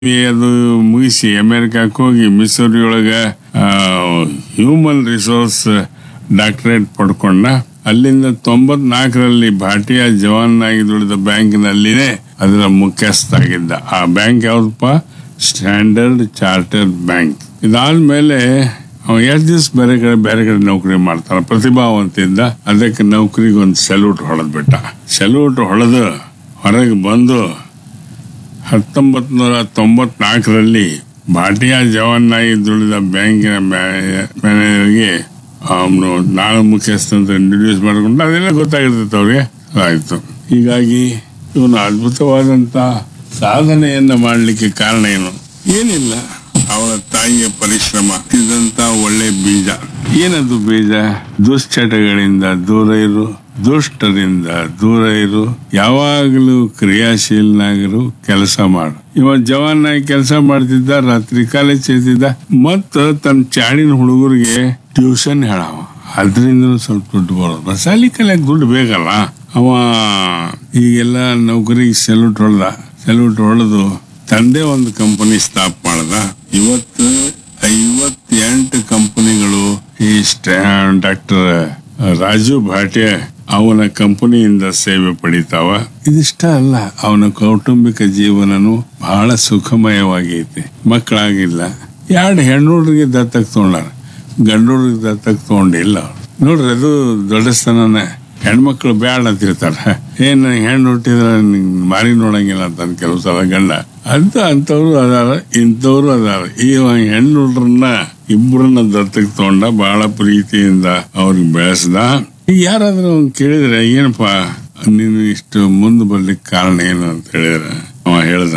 ಅದು ಮುಗಿಸಿ ಅಮೆರಿಕಕ್ಕೆ ಹೋಗಿ ಮಿಸೂರಿ ಒಳಗೆ ಹ್ಯೂಮನ್ ರಿಸೋರ್ಸ್ ಡಾಕ್ಟರೇಟ್ ಪಡ್ಕೊಂಡ ಅಲ್ಲಿಂದ ತೊಂಬತ್ನಾಲ್ಕರಲ್ಲಿ ಭಾಟಿಯಾ ಜವಾನ್ ಆಗಿ ದುಡಿದ ಬ್ಯಾಂಕ್ನಲ್ಲಿನೇ ಅದರ ಮುಖ್ಯಸ್ಥ ಆಗಿದ್ದ ಆ ಬ್ಯಾಂಕ್ ಯಾವ್ದಪ್ಪ ಸ್ಟ್ಯಾಂಡರ್ಡ್ ಚಾರ್ಟರ್ಡ್ ಬ್ಯಾಂಕ್ ಇದಾದ್ಮೇಲೆ ಅವ ಎಷ್ಟು ದಿವಸ ಬೇರೆ ಕಡೆ ಬೇರೆ ಕಡೆ ನೌಕರಿ ಮಾಡ್ತಾನ ಪ್ರತಿಭಾವಂತಿದ್ದ ಅದಕ್ಕೆ ನೌಕರಿಗೆ ಒಂದು ಸೆಲ್ಯೂಟ್ ಹೊಡೆದ್ ಬಿಟ್ಟ ಸೆಲ್ಯೂಟ್ ಹೊಡೆದು ಹೊರಗೆ ಬಂದು ಹತ್ತೊಂಬತ್ ನೂರ ತೊಂಬತ್ನಾಲ್ಕರಲ್ಲಿ ಭಾಟಿಯಾ ಜವಾನ್ನಾಗಿ ದುಡಿದ ಬ್ಯಾಂಕಿನ ಮ್ಯಾನೇಜರ್ಗೆ ಅವನು ನಾನು ಮುಖ್ಯಸ್ಥ ಅಂತ ಇಂಟ್ರೊಡ್ಯೂಸ್ ಮಾಡಿಕೊಂಡು ಅದೆಲ್ಲ ಗೊತ್ತಾಗಿರ್ತೈತೆ ಅವ್ರಿಗೆ ಆಯ್ತು ಹೀಗಾಗಿ ಇವನು ಅದ್ಭುತವಾದಂತ ಸಾಧನೆಯನ್ನ ಮಾಡಲಿಕ್ಕೆ ಕಾರಣ ಏನು ಏನಿಲ್ಲ ಅವಳ ತಾಯಿಯ ಪರಿಶ್ರಮ ಇದಂತ ಒಳ್ಳೆ ಬೀಜ ಏನದು ಬೀಜ ದುಶ್ಚಟಗಳಿಂದ ದೂರ ಇರು ದುಷ್ಟರಿಂದ ದೂರ ಇರು ಯಾವಾಗಲೂ ಕ್ರಿಯಾಶೀಲನಾಗಿರು ಕೆಲಸ ಮಾಡು ಇವ ಜವಾನಾಗಿ ಕೆಲಸ ಮಾಡ್ತಿದ್ದ ರಾತ್ರಿ ಕಾಲೇಜ್ ಸೇರ್ತಿದ್ದ ಮತ್ತ ತನ್ನ ಚಾಡಿನ ಹುಡುಗರಿಗೆ ಟ್ಯೂಷನ್ ಹೇಳವ ಅದರಿಂದ ಸ್ವಲ್ಪ ದುಡ್ಡು ಬರೋದು ಶಾಲಿ ಕಲಿಯಕ್ ದುಡ್ಡು ಬೇಕಲ್ಲ ಅವ ಈಗೆಲ್ಲ ನೌಕರಿಗೆ ಸೆಲ್ಯೂಟ್ ಹೊಡೆದ ಸೆಲ್ಯೂಟ್ ಹೊಡೆದು ತಂದೆ ಒಂದು ಕಂಪನಿ ಸ್ಟಾಪ್ ಮಾಡ್ದ ಇವತ್ತು ಐವತ್ತೆಂಟು ಕಂಪನಿಗಳು ಈ ಡಾಕ್ಟರ್ ರಾಜು ಭಾಟೆ ಅವನ ಕಂಪನಿಯಿಂದ ಸೇವೆ ಪಡಿತಾವ ಇದಿಷ್ಟ ಅಲ್ಲ ಅವನ ಕೌಟುಂಬಿಕ ಜೀವನನು ಬಹಳ ಸುಖಮಯವಾಗೈತಿ ಮಕ್ಕಳಾಗಿಲ್ಲ ಎರಡು ಹೆಣ್ಣುಡ್ರಿಗೆ ದತ್ತಕ್ ತಗೊಂಡಾರ ಗಂಡುಡ್ರಿಗೆ ದತ್ತಕ್ ತಗೊಂಡಿಲ್ಲ ಅವ್ರು. ನೋಡ್ರಿ ಅದು ದೊಡ್ಡಸ್ತನನೇ ಹೆಣ್ಮಕ್ಳು ಬ್ಯಾಡ ಅಂತಿರ್ತಾರ ಏನ್ ಹೆಣ್ಣು ಹುಟ್ಟಿದ್ರ ನಿಂಗ್ ಮಾರಿ ನೋಡಂಗಿಲ್ಲ ಅಂತ ಕೆಲವು ಸಲ ಗಂಡ ಅಂತ ಅಂತವ್ರು ಅದಾರ ಇಂಥವ್ರು ಅದಾರ ಈ ಹೆಣ್ಣು ಹುಡ್ರನ್ನ ಇಬ್ಬರನ್ನ ದತ್ತಕ್ ತಗೊಂಡ ಬಹಳ ಪ್ರೀತಿಯಿಂದ ಅವ್ರಿಗೆ ಬೆಳೆಸ್ದ ಈಗ ಯಾರಾದ್ರೂ ಅವ್ನ್ ಕೇಳಿದ್ರೆ ಏನಪ್ಪಾ ನೀನು ಇಷ್ಟು ಮುಂದೆ ಬರ್ಲಿಕ್ಕೆ ಕಾರಣ ಏನು ಅಂತ ಹೇಳಿದ್ರೆ ಅವ ಹೇಳ್ದ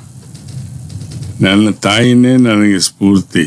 ನನ್ನ ತಾಯಿನೇ ನನಗೆ ಸ್ಫೂರ್ತಿ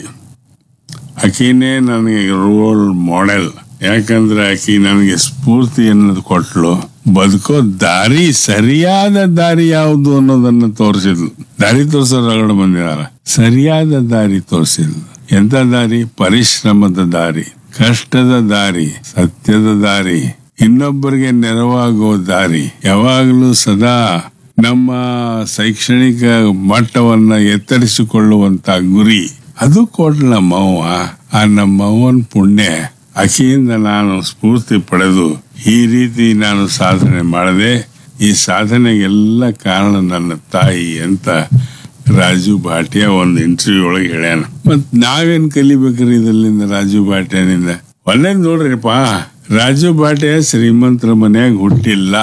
ಆಕಿನೇ ನನಗೆ ರೋಲ್ ಮಾಡೆಲ್ ಯಾಕಂದ್ರೆ ಆಕಿ ನನಗೆ ಸ್ಫೂರ್ತಿ ಅನ್ನೋದು ಕೊಟ್ಲು ಬದುಕೋ ದಾರಿ ಸರಿಯಾದ ದಾರಿ ಯಾವುದು ಅನ್ನೋದನ್ನ ತೋರಿಸಿದ್ಲು ದಾರಿ ತೋರಿಸೋರು ರಗಡ ಬಂದಿದಾರ ಸರಿಯಾದ ದಾರಿ ತೋರಿಸಿದ್ಲು ಎಂತ ದಾರಿ ಪರಿಶ್ರಮದ ದಾರಿ ಕಷ್ಟದ ದಾರಿ ಸತ್ಯದ ದಾರಿ ಇನ್ನೊಬ್ಬರಿಗೆ ನೆರವಾಗೋ ದಾರಿ ಯಾವಾಗಲೂ ಸದಾ ನಮ್ಮ ಶೈಕ್ಷಣಿಕ ಮಟ್ಟವನ್ನ ಎತ್ತರಿಸಿಕೊಳ್ಳುವಂತ ಗುರಿ ಅದು ಕೊಟ್ಲ ನಮ್ಮವ್ವ ಆ ನಮ್ಮವ್ವನ ಪುಣ್ಯ ಆಕೆಯಿಂದ ನಾನು ಸ್ಫೂರ್ತಿ ಪಡೆದು ಈ ರೀತಿ ನಾನು ಸಾಧನೆ ಮಾಡದೆ ಈ ಸಾಧನೆಗೆಲ್ಲ ಕಾರಣ ನನ್ನ ತಾಯಿ ಅಂತ ರಾಜು ಭಾಟಿಯಾ ಒಂದು ಇಂಟರ್ವ್ಯೂ ಒಳಗೆ ಹೇಳ್ಯಾನ ಮತ್ ನಾವೇನ್ ಕಲಿಬೇಕ್ರಿ ಇದರಿಂದ ರಾಜು ಭಾಟಿಯಾನಿಂದ ಒಳ್ಳೇದ್ ನೋಡ್ರಿಪ್ಪ ರಾಜು ಭಾಟಿಯಾ ಶ್ರೀಮಂತರ ಮನ್ಯಾಗ ಹುಟ್ಟಿಲ್ಲ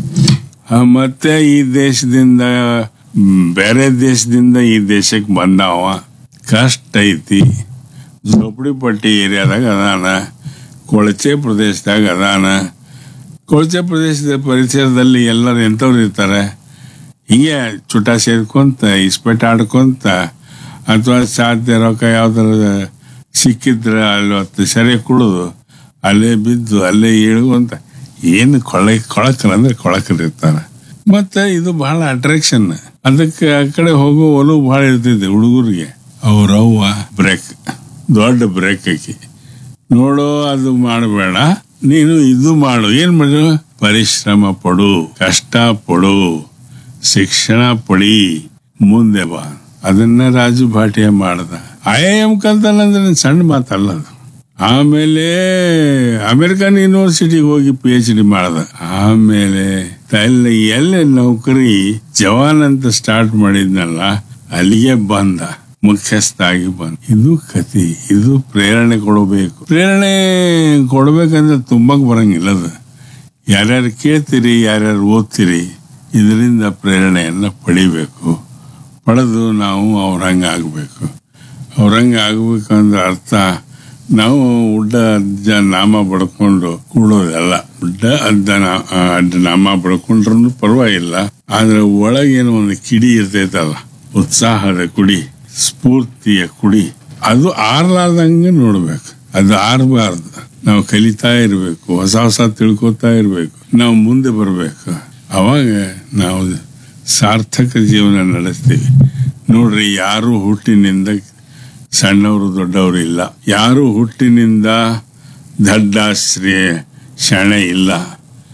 ಆ, ಮತ್ತೆ ಈ ದೇಶದಿಂದ ಮ್, ಬೇರೆ ದೇಶದಿಂದ ಈ ದೇಶಕ್ಕೆ ಬಂದಾವ ಕಷ್ಟ ಐತಿ ಝೋಪಡಿ ಪಟ್ಟಿ ಏರಿಯಾದಾಗ ಅದಾನ ಕೊಳಚೆ ಪ್ರದೇಶದಾಗ ಅದಾನ ಕೊಳಚೆ ಪ್ರದೇಶದ ಪರಿಸರದಲ್ಲಿ ಎಲ್ಲರೂ ಎಂಥವ್ರು ಇರ್ತಾರೆ ಹಿಂಗೆ ಚುಟ ಸೇರ್ಕೊಂತ ಇಸ್ಪೆಟ್ ಆಡ್ಕೊಂತ ಅಥವಾ ಸಾಧ್ಯ ರೊಕ್ಕ ಯಾವ್ದಾರ ಸಿಕ್ಕಿದ್ರೆ ಅಲ್ಲಿ ಹೊತ್ತು ಸರಿ ಕುಡಿದು ಅಲ್ಲೇ ಬಿದ್ದು ಅಲ್ಲೇ ಇಳುವಂತ ಏನು ಕೊಳ ಕೊಳಕರ್ ಅಂದ್ರೆ ಕೊಳಕರ್ ಇರ್ತಾರೆ ಮತ್ತೆ ಇದು ಬಹಳ ಅಟ್ರಾಕ್ಷನ್ ಅದಕ್ಕೆ ಆ ಕಡೆ ಹೋಗೋ ಒಲವು ಬಹಳ ಇರ್ತಿದೆ ಹುಡುಗರಿಗೆ ಅವ್ರವ್ವ ಬ್ರೇಕ್ ದೊಡ್ಡ ಬ್ರೇಕ್ ಆಕಿ ನೋಡೋ ಅದು ಮಾಡಬೇಡ ನೀನು ಇದು ಮಾಡು ಏನ್ ಮಾಡು ಪರಿಶ್ರಮ ಪಡು ಕಷ್ಟ ಪಡು ಶಿಕ್ಷಣ ಪಡಿ ಮುಂದೆ ಬಾ ಅದನ್ನ ರಾಜು ಭಾಟಿಯ ಮಾಡ್ದ ಐ ಎಂ ಕಲ್ತಲ್ಲಂದ್ರೆ ಸಣ್ಣ ಮಾತಲ್ಲ ಅದು ಆಮೇಲೆ ಅಮೆರಿಕನ್ ಯೂನಿವರ್ಸಿಟಿಗೆ ಹೋಗಿ ಪಿ ಎಚ್ ಡಿ ಮಾಡ್ದ ಆಮೇಲೆ ಅಲ್ಲಿ ಎಲ್ಲೇ ನೌಕರಿ ಜವಾನ್ ಅಂತ ಸ್ಟಾರ್ಟ್ ಮಾಡಿದ್ನಲ್ಲ ಅಲ್ಲಿಗೆ ಬಂದ ಮುಖ್ಯಸ್ಥ ಆಗಿ ಬಂದ ಇದು ಕತಿ ಇದು ಪ್ರೇರಣೆ ಕೊಡಬೇಕು ಪ್ರೇರಣೆ ಕೊಡ್ಬೇಕಂದ್ರೆ ತುಂಬಕ್ ಬರಂಗಿಲ್ಲ ಅದು ಯಾರ್ಯಾರು ಕೇಳ್ತೀರಿ ಯಾರ್ಯಾರು ಓದ್ತೀರಿ ಇದರಿಂದ ಪ್ರೇರಣೆಯನ್ನ ಪಡಿಬೇಕು ಪಡೆದು ನಾವು ಅವ್ರಂಗ ಆಗಬೇಕು ಅವ್ರಂಗ ಆಗ್ಬೇಕಂದ್ರೆ ಅರ್ಥ ನಾವು ಉಡ್ಡ ಅಜ್ಜ ನಾಮ ಬಡ್ಕೊಂಡು ಕೂಡೋದಲ್ಲ ಉಡ್ಡ ಅಜ್ಜ ನಾ- ಆ, ಅಡ್ಡ ನಾಮ ಬಡ್ಕೊಂಡ್ರು ಪರವಾಗಿಲ್ಲ ಆದ್ರೆ ಒಳಗೇನೋ ಒಂದು ಕಿಡಿ ಇರ್ತೈತಲ್ಲ ಉತ್ಸಾಹದ ಕುಡಿ ಸ್ಫೂರ್ತಿಯ ಕುಡಿ ಅದು ಆರ್ಲಾರ್ದಂಗೆ ನೋಡ್ಬೇಕು ಅದು ಆರಬಾರ್ದು ನಾವು ಕಲಿತಾ ಇರ್ಬೇಕು ಹೊಸ ಹೊಸ ತಿಳ್ಕೊತಾ ಇರ್ಬೇಕು ನಾವು ಮುಂದೆ ಬರ್ಬೇಕು ಅವಾಗ ನಾವು ಸಾರ್ಥಕ ಜೀವನ ನಡೆಸ್ತೀವಿ ನೋಡ್ರಿ ಯಾರು ಹುಟ್ಟಿನಿಂದ ಸಣ್ಣವರು ದೊಡ್ಡವರು ಇಲ್ಲ ಯಾರು ಹುಟ್ಟಿನಿಂದ ದಡ್ಡ ಶ್ರೇ ಶಣೆ ಇಲ್ಲ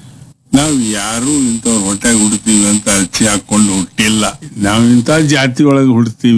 ನಾವು ಯಾರು ಇಂಥವ್ರ ಹೊಟ್ಟೆ ಹುಡ್ತೀವಿ ಅಂತ ಅಚ್ಚಿ ಹಾಕೊಂಡು ಹುಟ್ಟಿಲ್ಲ ನಾವು ಇಂಥ ಜಾತಿ ಒಳಗೆ ಹುಡ್ತೀವಿ